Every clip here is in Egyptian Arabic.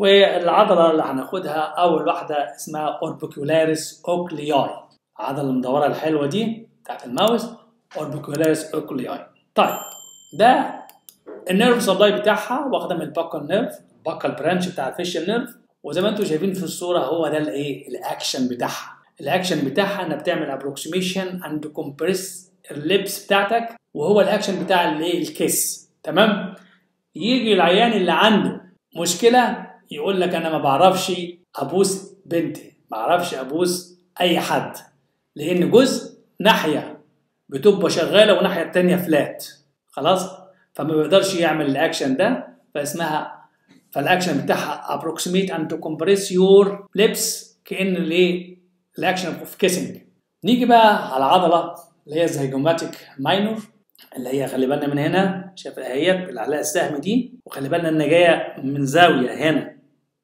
والعضله اللي هناخدها اول واحده اسمها اوربيكولاريس اوكلياي العضله المدوره الحلوه دي بتاعت الماوس اوربيكولاريس اوكلياي طيب ده النيرف سبلاي بتاعها واخده من الباكال نيرف الباكال برانش بتاع الفيشل نيرف وزي ما انتم شايفين في الصوره هو ده الايه الاكشن بتاعها الاكشن بتاعها انها بتعمل ابروكسيميشن اند كومبريس اللبس بتاعتك وهو الاكشن بتاع الايه الكيس تمام يجي العيان اللي عنده مشكله يقول لك انا ما بعرفش ابوس بنتي ما بعرفش ابوس اي حد لان جزء ناحيه بتبقى شغاله وناحيه التانيه فلات خلاص فما بيقدرش يعمل الاكشن ده فاسمها فالاكشن بتاعها approximate and to compress your lips كان الايه الاكشن اوف كيسنج نيجي بقى على العضله اللي هي زيجوماتيك ماينور اللي هي خلي بالنا من هنا شايف اهيت اللي عليها السهم دي وخلي بالنا ان جايه من زاويه هنا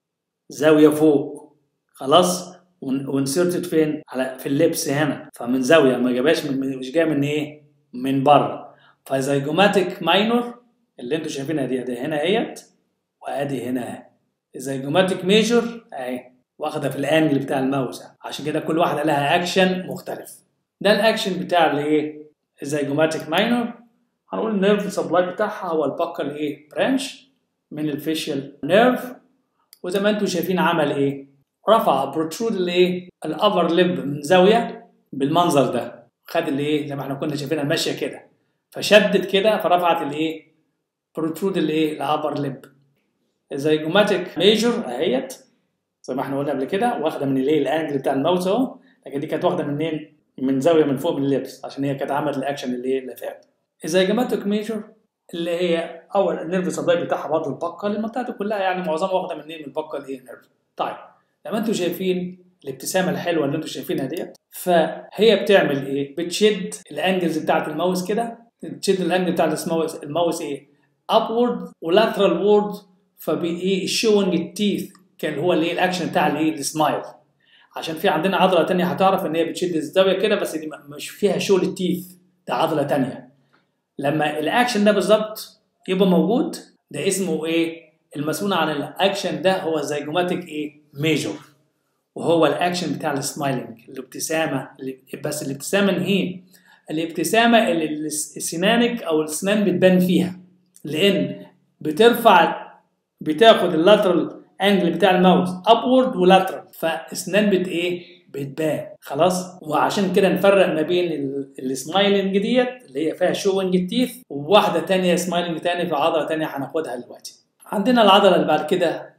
زاويه فوق خلاص وانسرتد فين على في اللبس هنا فمن زاويه ما جابهاش من مش جايه من ايه من بره فزيجوماتيك ماينور اللي انتوا شايفينها دي دي هنا اهيت وادي هنا اهي الزيجوماتيك ميجور اهي واخده في الانجل بتاع الماوس عشان كده كل واحده لها اكشن مختلف ده الاكشن بتاع الايه الزيجوماتيك ماينور هنقول النيرف سبلاي بتاعها هو البكر ايه برانش من الفيشيال نيرف وزي ما انتم شايفين عمل ايه رفع بروترود الايه الابر ليب من زاويه بالمنظر ده خد الايه زي ما احنا كنا شايفينها ماشيه كده فشدت كده فرفعت الايه بروترود الايه الابر ليب الزيجوماتيك ميجور اهيت زي ما احنا قلنا قبل كده واخده من الايه الانجل بتاع الماوس اهو لكن دي كانت واخده منين من زاويه من فوق من اللبس عشان هي كانت عملت الاكشن اللي ايه اللي فات الزيجوماتيك ميجور اللي هي اول النيرف سبلاي بتاعها برضه البقه المنطقه دي كلها يعني معظمها واخده منين من البقه الايه نيرف طيب لما انتم شايفين الابتسامه الحلوه اللي انتم شايفينها ديت فهي بتعمل ايه بتشد الانجلز بتاعت الماوس كده تشد الانجل بتاعت الماوس الماوس ايه ابورد ولاترال وورد فبايه شوينج التيث كان هو الايه الاكشن بتاع الايه السمايل عشان في عندنا عضله تانية هتعرف ان هي بتشد الزاويه كده بس دي مش فيها شول التيث ده عضله تانية لما الاكشن ده بالظبط يبقى موجود ده اسمه ايه المسؤول عن الاكشن ده هو الزيجوماتيك ايه ميجور وهو الاكشن بتاع السمايلنج الابتسامه بس الابتسامه هي الابتسامه اللي السنانك او الاسنان بتبان فيها لان بترفع بتاخد اللاترال انجل بتاع الماوس ابورد ولاترال فاسنان بت ايه بتبان خلاص وعشان كده نفرق ما بين السمايلنج ديت اللي هي فيها شوينج التيث وواحده تانية سمايلنج تاني في عضله تانية هناخدها دلوقتي عندنا العضله اللي بعد كده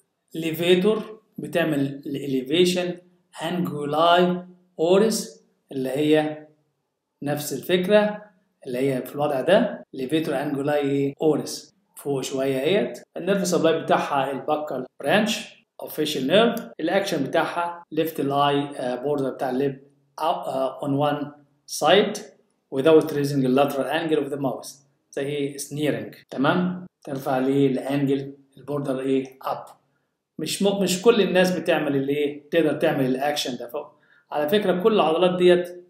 ليفيتور بتعمل الاليفيشن انجولاي اوريس اللي هي نفس الفكره اللي هي في الوضع ده ليفيتور انجولاي اوريس فوق شويه اهيت النيرف سبلاي بتاعها الباكال برانش او فيشل نيرف الاكشن بتاعها ليفت الاي بوردر بتاع الليب اون وان سايد without raising the lateral angle of the mouse زي ايه سنيرنج تمام ترفع ليه الانجل البوردر ايه اب مش م... مش كل الناس بتعمل الايه تقدر تعمل الاكشن ده فوق على فكره كل العضلات ديت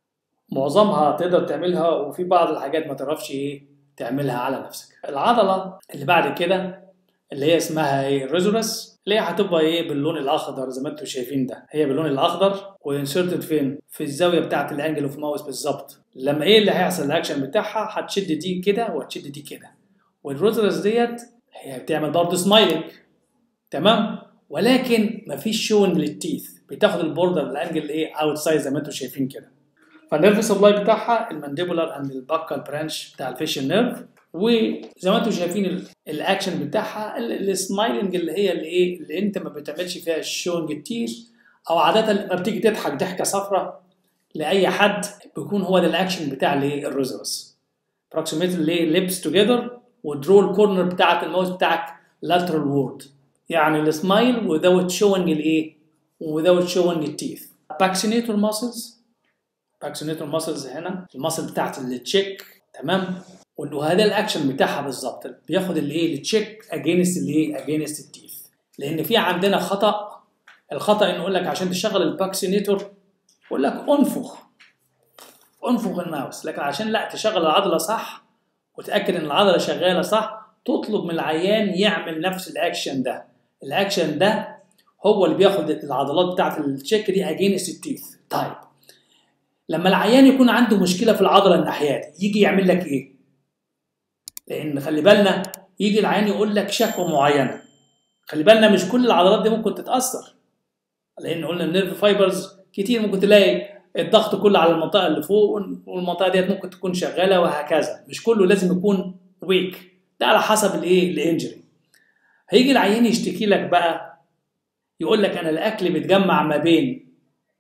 معظمها تقدر تعملها وفي بعض الحاجات ما تعرفش ايه تعملها على نفسك العضله اللي بعد كده اللي هي اسمها ايه الريزورس اللي هي هتبقى ايه باللون الاخضر زي ما انتم شايفين ده هي باللون الاخضر وانسرتد فين في الزاويه بتاعه الانجل اوف ماوس بالظبط لما ايه اللي هيحصل الاكشن بتاعها هتشد دي كده وهتشد دي كده والروزرس ديت هي بتعمل برضه سمايلنج تمام ولكن مفيش شون للتيث بتاخد البوردر الانجل ايه اوتسايد زي ما انتم شايفين كده فالنيرف سبلاي بتاعها المانديبولار اند الباكال برانش بتاع الفيشل نيرف وزي ما انتم شايفين الاكشن بتاعها السمايلنج اللي هي اللي ايه اللي انت ما بتعملش فيها الشونج التيث او عاده لما بتيجي تضحك ضحكه صفراء لاي حد بيكون هو ده الاكشن بتاع الايه الروزرس approximate ليبس توجذر ودرو الكورنر بتاعت الماوس بتاعك lateral word يعني السمايل without showing الايه without showing التيث باكسينيتور muscles باكسينيتور muscles هنا الماسل بتاعت التشيك تمام وهذا الاكشن بتاعها بالظبط بياخد الايه التشيك اجينست الايه اجينست التيث لان في عندنا خطا الخطا انه يقول لك عشان تشغل الباكسينيتور يقول لك انفخ انفخ الماوس لكن عشان لا تشغل العضله صح وتاكد ان العضله شغاله صح تطلب من العيان يعمل نفس الاكشن ده الاكشن ده هو اللي بياخد العضلات بتاعت التشيك دي اجينست التيث طيب لما العيان يكون عنده مشكله في العضله الناحيه دي يجي يعمل لك ايه لان خلي بالنا يجي العيان يقول لك شكوى معينه خلي بالنا مش كل العضلات دي ممكن تتاثر لان قلنا النيرف فايبرز كتير ممكن تلاقي الضغط كله على المنطقه اللي فوق والمنطقه ديت ممكن تكون شغاله وهكذا مش كله لازم يكون ويك ده على حسب الايه الانجري هيجي العيان يشتكي لك بقى يقول لك انا الاكل بيتجمع ما بين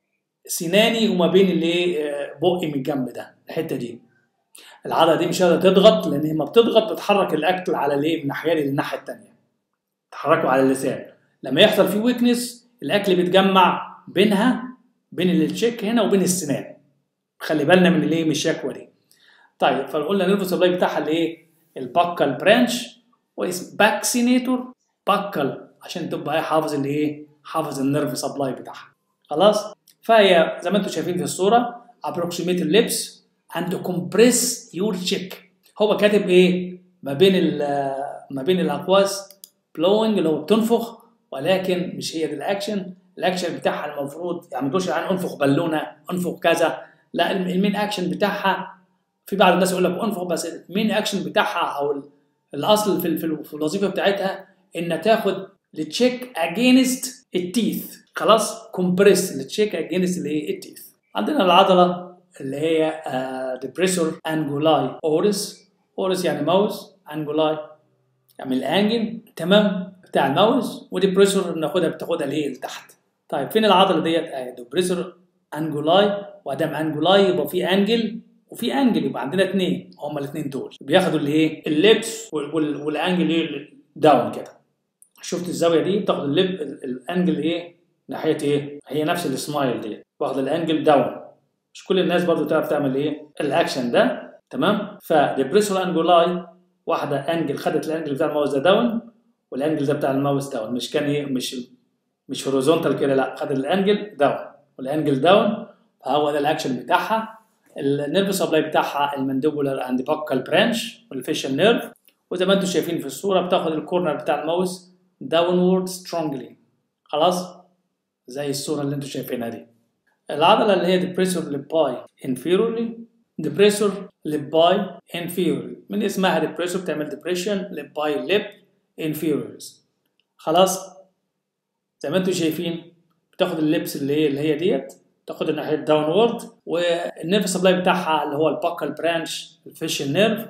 سناني وما بين اللي بقي من الجنب ده الحته دي العضله دي مش قادره تضغط لان لما بتضغط بتحرك الاكل على الايه من الناحيه دي للناحيه الثانيه تحركه على اللسان لما يحصل فيه ويكنس الاكل بيتجمع بينها بين التشيك هنا وبين السنان خلي بالنا من الايه من الشكوى دي طيب فقلنا النيرف سبلاي بتاعها الايه الباكال برانش واسم باكسينيتور باكال عشان تبقى حافظ الايه حافظ النيرف سبلاي بتاعها خلاص فهي زي ما انتم شايفين في الصوره approximate اللبس and compress your cheek هو كاتب ايه ما بين ما بين الاقواس blowing اللي هو بتنفخ ولكن مش هي دي الاكشن الاكشن بتاعها المفروض يعني ما تقولش عن انفخ بالونه انفخ كذا لا المين اكشن بتاعها في بعض الناس يقول لك انفخ بس المين اكشن بتاعها او الاصل في, في الوظيفه بتاعتها ان تاخد التشيك اجينست التيث خلاص كومبريس التشيك اجينست الايه التيث عندنا العضله اللي هي ديبريسور انجولاي اورس اورس يعني ماوس انجولاي يعني الانجل تمام بتاع الماوس وديبريسور بناخدها بتاخدها ليه لتحت طيب فين العضله ديت اهي ديبريسور انجولاي وادام انجولاي يبقى في انجل وفي انجل يبقى عندنا اثنين هما الاثنين دول بياخدوا الايه اللبس والانجل ايه داون كده شفت الزاويه دي بتاخد اللب الانجل ايه ناحيه ايه هي نفس السمايل دي واخد الانجل داون مش كل الناس برضو تعرف تعمل ايه الاكشن ده تمام فديبريسور انجولاي واحده انجل خدت الانجل بتاع الماوس ده داون والانجل ده بتاع الماوس داون مش كان ايه مش مش هوريزونتال كده لا خد الانجل داون والانجل داون فهو ده الاكشن بتاعها النيرف سبلاي بتاعها المانديبولار اند باكال برانش والفيشال نيرف وزي ما انتم شايفين في الصوره بتاخد الكورنر بتاع الماوس داونورد سترونجلي خلاص زي الصوره اللي انتم شايفينها دي العضله اللي هي ديبريسور ليباي انفيرورلي ديبريسور ليباي انفيرورلي من اسمها ديبريسور بتعمل ديبريشن ليباي ليب انفيرورز خلاص زي ما انتم شايفين بتاخد اللبس اللي هي اللي هي ديت تاخد الناحيه داونورد والنيرف سبلاي بتاعها اللي هو الباكال برانش الفيشل نيرف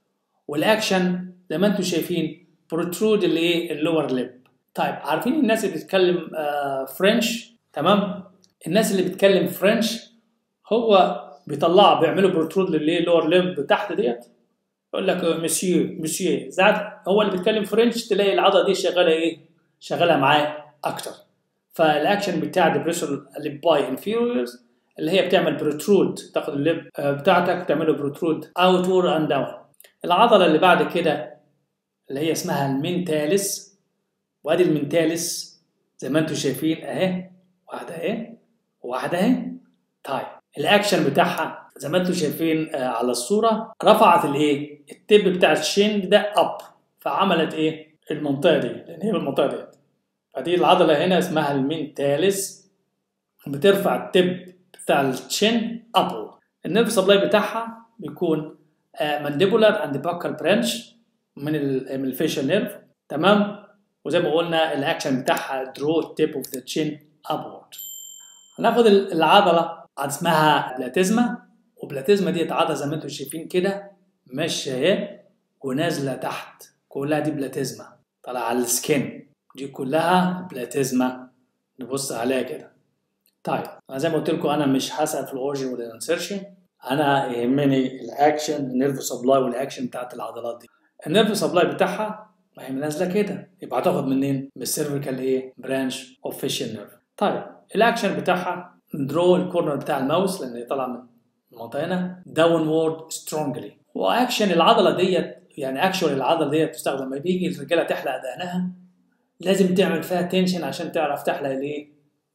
والاكشن زي ما انتم شايفين بروترود اللي ايه اللور ليب طيب عارفين الناس اللي بتتكلم آه فرنش تمام الناس اللي بتتكلم فرنش هو بيطلع بيعملوا بروترود للي اللور ليب تحت ديت يقول لك مسيو مسيو ساعات هو اللي بيتكلم فرنش تلاقي العضله دي شغاله ايه شغاله معاه اكتر فالاكشن بتاع ديبريسور ليباي انفيريورز اللي هي بتعمل بروترود تاخد الليب بتاعتك تعمله بروترود اوت وور اند داون العضله اللي بعد كده اللي هي اسمها المنتالس وادي المنتالس زي ما انتم شايفين اهي واحده اهي وواحده اهي طيب الاكشن بتاعها زي ما انتم شايفين آه على الصوره رفعت الايه التب بتاع الشين ده اب فعملت ايه المنطقه دي لان هي المنطقه دي فدي العضله هنا اسمها المنتالس بترفع التب بتاع الشين اب النيرف سبلاي بتاعها بيكون مانديبولار اند باكال برانش من من الفيشال نيرف تمام وزي ما قلنا الاكشن بتاعها درو تيب اوف ذا تشين ابورد هناخد العضله اسمها بلاتيزما وبلاتيزما ديت عضله زي ما انتم شايفين كده ماشيه اهي ونازله تحت كلها دي بلاتيزما طالعه على السكين دي كلها بلاتيزما نبص عليها كده طيب انا زي ما قلت لكم انا مش هسال في الاورجن والانسرشن انا يهمني الاكشن النيرف سبلاي والاكشن بتاعت العضلات دي النيرف سبلاي بتاعها ما هي نازله كده يبقى هتاخد منين؟ من السيرفيكال ايه؟ برانش اوف فيشل نيرف طيب الاكشن بتاعها درو الكورنر بتاع الماوس لان هي طالعه من المنطقه هنا داون وورد سترونجلي واكشن العضله ديت يعني اكشن العضله ديت بتستخدم لما بيجي الرجاله تحلق دقنها لازم تعمل فيها تنشن عشان تعرف تحلق الايه؟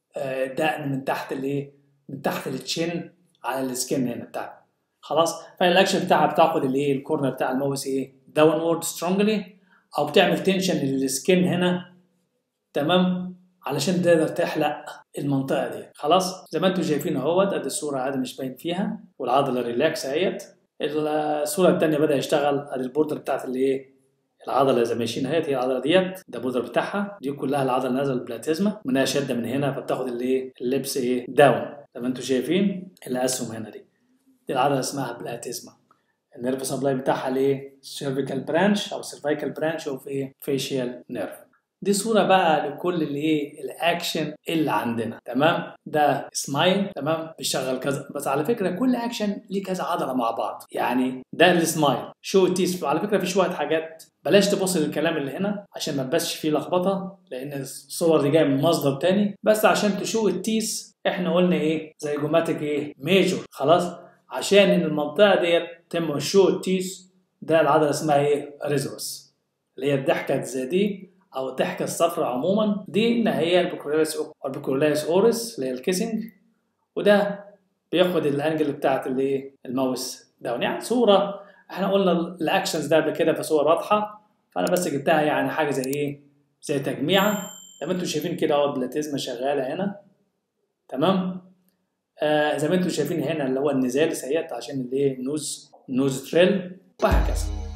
دقن من تحت الايه؟ من تحت التشين على السكين هنا بتاعها خلاص فالاكشن بتاعها بتاخد الايه الكورنر بتاع الماوس ايه داون وورد سترونجلي او بتعمل تنشن للسكين هنا تمام علشان تقدر تحلق المنطقه دي خلاص زي ما انتم شايفين اهوت ادي الصوره عادي مش باين فيها والعضله ريلاكس اهيت الصوره الثانيه بدا يشتغل ادي البوردر بتاعت اللي ايه العضله زي ما ماشيين اهيت هي العضله ديت ده البودر بتاعها دي كلها العضله نازله البلاتيزما منها شده من هنا فبتاخد الايه اللبس ايه داون زي ما انتم شايفين الاسهم هنا دي دي العضله اسمها بلاتيزما النيرف سبلاي بتاعها ليه سيرفيكال برانش او سيرفيكال برانش اوف ايه فيشيال نيرف دي صورة بقى لكل الايه الاكشن اللي عندنا تمام ده سمايل تمام بيشغل كذا بس على فكرة كل اكشن ليه كذا عضلة مع بعض يعني ده السمايل شو تيس على فكرة في شوية حاجات بلاش تبص للكلام اللي هنا عشان ما تبقاش فيه لخبطة لان الصور دي جاية من مصدر تاني بس عشان تشو التيس احنا قلنا ايه زي جوماتيك ايه ميجور خلاص عشان ان المنطقة ديت تم شو التيس ده العضلة اسمها ايه ريزوس اللي هي الضحكة زي دي او الضحكه الصفراء عموما دي اللي هي البيكولاريس البيكولاريس اورس اللي هي الكيسنج وده بياخد الانجل بتاعت الايه الماوس داون يعني صوره احنا قلنا الاكشنز ده قبل كده في صور واضحه فانا بس جبتها يعني حاجه زي ايه زي تجميعه زي ما انتم شايفين كده اهو البلاتيزما شغاله هنا تمام آه زي ما انتم شايفين هنا اللي هو النزال سيئت عشان الايه نوز نوز تريل وهكذا